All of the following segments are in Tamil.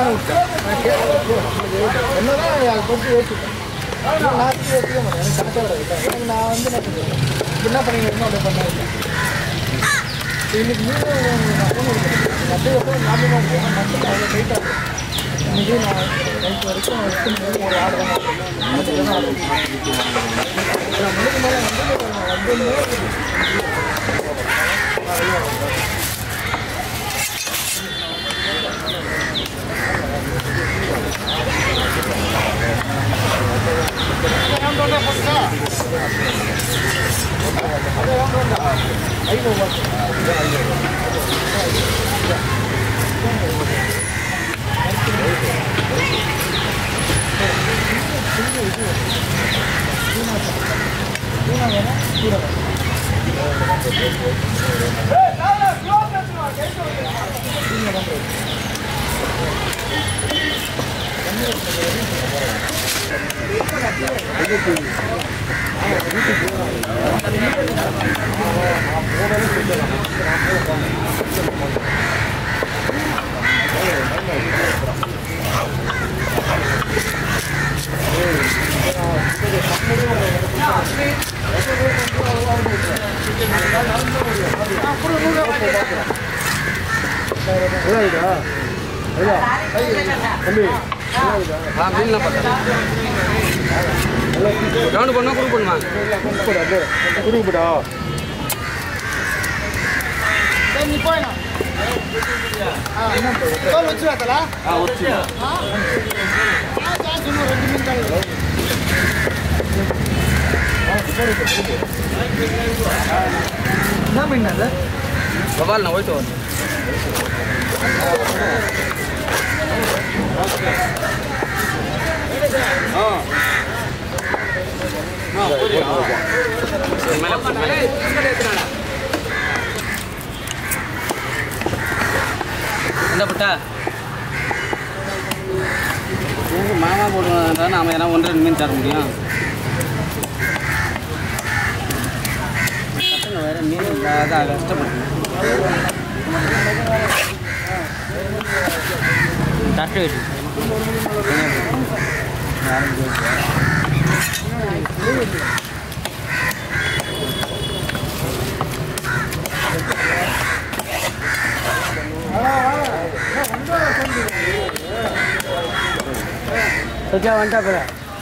தான் விட்டேன் நான் கேட்டேன் என்னதான் அதை பற்றி யோசிப்பேன் ஆனா நான் வந்து யோசிக்க மாட்டேன் எனக்கு கணக்காக வராது எனக்கு நான் வந்து என்ன சொல்லுவேன் என்ன பண்ணிக்கிறேனோ அப்படியே பண்ணாங்க இன்னைக்கு மீண்டும் அப்படியே எப்போ ஞாபகமாக இருக்கும் மட்டும் அவ்வளோ டைட்டாக இருக்கும் இன்னைக்கு நான் நைட் வரைக்கும் வச்சு ஒரு ஆர்டர் தான் அதுக்கு தான் ஆர்டர் நான் முன்னுக்கு மேலே வந்து வந்து ஆ மீன்லாம் பார்த்தேன் ரவுண்டு பண்ணுமா குரூப் பண்ணுமா குடுக்குப்படா நீ போயினா தோல் வச்சு வாத்தலா ஆ வச்சு இன்னும் ரெண்டு மீன் தான் என்ன மீன் அது வவால் நான் போயிட்டு வரேன் மேலே மேலே என்ன பட்டா உங்க மாமா போடுவாங்க நாம ஏன்னா ஒன்றரை ரெண்டு மீன் தர முடியும் பசங்க வேற மீன் இல்லாத கஷ்டப்பட்டு தட்டு வெட்டி சத்யா வந்துட்டா போல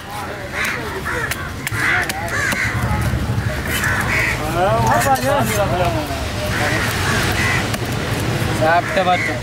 சாப்பிட்ட பார்த்தோம்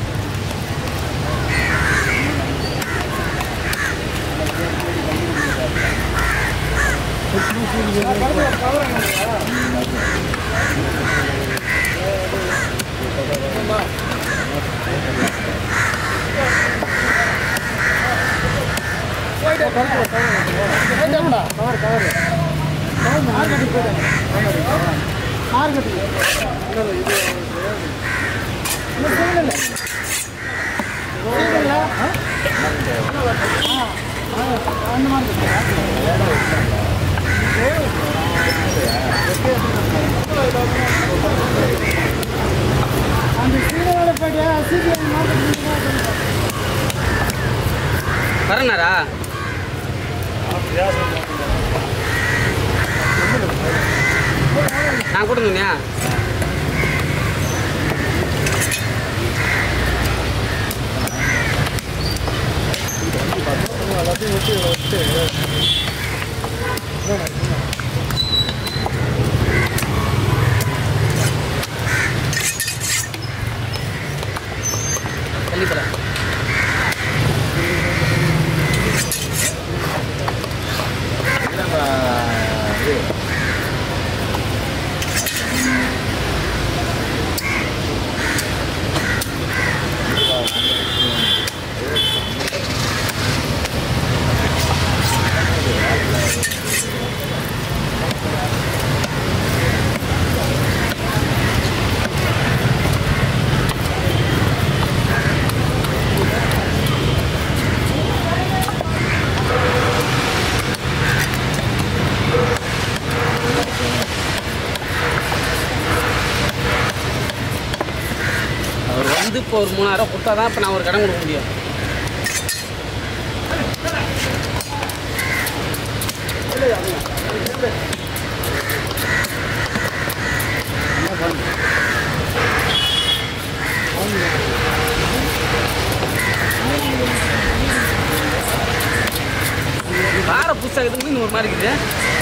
வரனாரா நான் கொடுங்கண்ணா கள்ளிப்பழம் அவர் வந்து இப்போ ஒரு மூணாயிரம் கொடுத்தா தான் இப்போ நான் ஒரு கடன் கொடுக்க முடியும் காரை புதுசாக இருக்குது மீன் ஒரு மாதிரி இருக்குது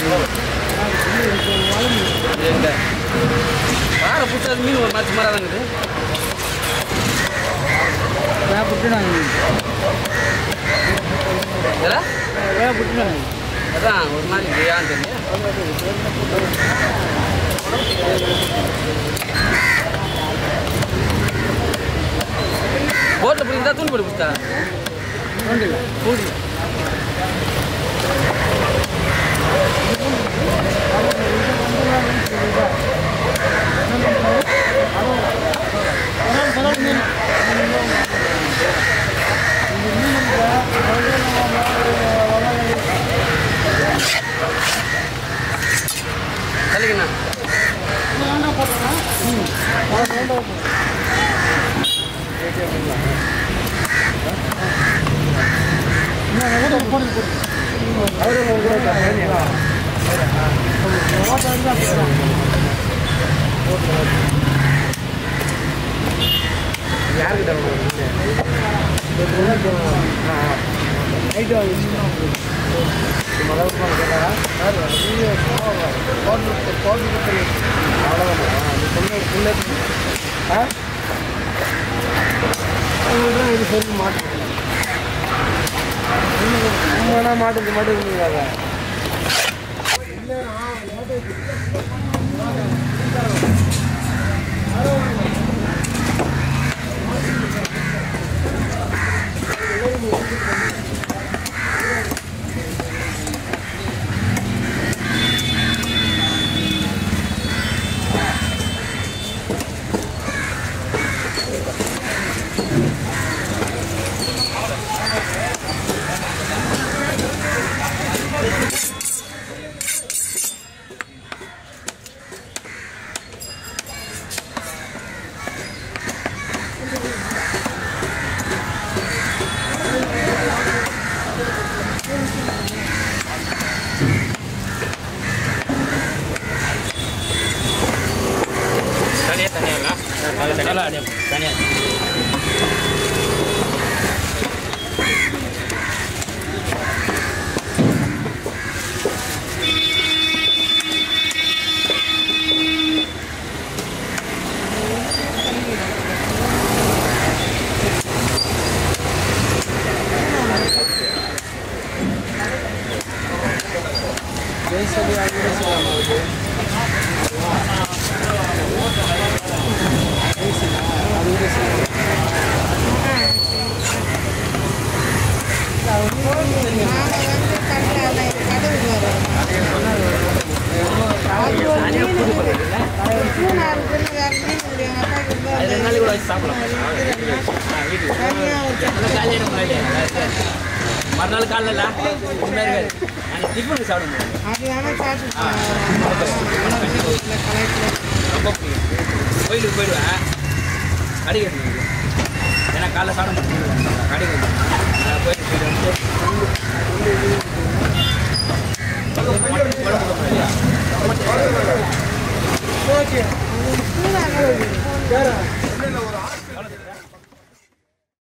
எங்க காரை புதுசாக மீன் ஒரு மாதிரி சுமாராக தான் இருக்குது வேலை புட்டுனாங்க இதெல்லாம் வேலை புட்டுனாங்க அதான் ஒரு மாதிரி இருக்குது ஏன்னு தெரியல போட்டில் பிடிக்கிறதா தூள் போட்டு பிடிச்சா கூடி தலைக்குண்ணா யாருக்கு நைட்டு இது சொல்லி மாட்டு வேணா மாட்டுக்கு மாட்டு இருந்தீங்க தனியாக தனியாக தனியாக அது ரெண்டு நாளைக்கு கூட வச்சு சாப்பிடலாம் வீட்டுக்கு காலையில் மறுநாள் காலையில் முன்னாடி நாங்கள் டிஃபனுக்கு சாப்பிட முடியாது ரொம்ப பிடிக்கும் கோயிலுக்கு போயிடுவேன் கடைக்கு எடுத்துட்டு வருவேன். ஏன்னா காலைல சாப்பிட முடியாது கடைக்கு வந்துடுவேன். நான் கோயிலுக்கு போயிட்டு வந்து ஓகே